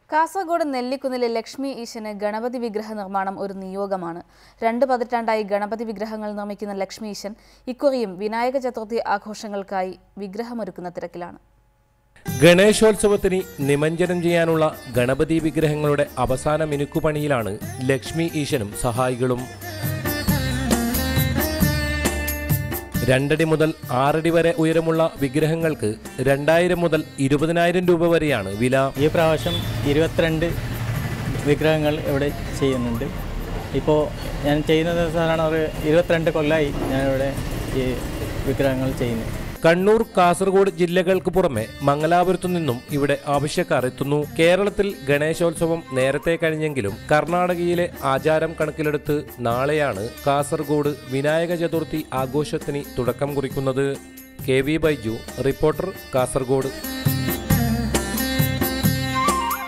കാസർഗോഡ് നെല്ലിക്കുന്നിലെ ലക്ഷ്മി ഈശന് ഗണപതി വിഗ്രഹ നിർമ്മാണം ഒരു നിയോഗമാണ് രണ്ട് പതിറ്റാണ്ടായി ഗണപതി വിഗ്രഹങ്ങൾ നിർമ്മിക്കുന്ന ലക്ഷ്മി ഈശൻ ഇക്കുറിയും വിനായക ചതുർത്ഥി ആഘോഷങ്ങൾക്കായി വിഗ്രഹമൊരുക്കുന്ന തിരക്കിലാണ് ഗണേശോത്സവത്തിന് നിമഞ്ജനം ചെയ്യാനുള്ള ഗണപതി വിഗ്രഹങ്ങളുടെ അവസാന മിനുക്കുപണിയിലാണ് ലക്ഷ്മി ഈശനും സഹായികളും രണ്ടടി മുതൽ ആറടി വരെ ഉയരമുള്ള വിഗ്രഹങ്ങൾക്ക് രണ്ടായിരം മുതൽ ഇരുപതിനായിരം രൂപ വരെയാണ് വില ഈ പ്രാവശ്യം ഇരുപത്തിരണ്ട് വിഗ്രഹങ്ങൾ ഇവിടെ ചെയ്യുന്നുണ്ട് ഇപ്പോൾ ഞാൻ ചെയ്യുന്നത് സാധാരണ ഒരു ഇരുപത്തിരണ്ട് കൊല്ലമായി ഞാനിവിടെ ഈ വിഗ്രഹങ്ങൾ ചെയ്യുന്നു കണ്ണൂർ കാസർഗോഡ് ജില്ലകൾക്ക് പുറമെ മംഗലാപുരത്തു നിന്നും ഇവിടെ ആവശ്യക്കാർ എത്തുന്നു കേരളത്തിൽ ഗണേശോത്സവം നേരത്തെ കഴിഞ്ഞെങ്കിലും കർണാടകയിലെ ആചാരം കണക്കിലെടുത്ത് നാളെയാണ് കാസർഗോഡ് വിനായക ചതുർത്ഥി ആഘോഷത്തിന് തുടക്കം കുറിക്കുന്നത് K V Baiju reporter Kasaragod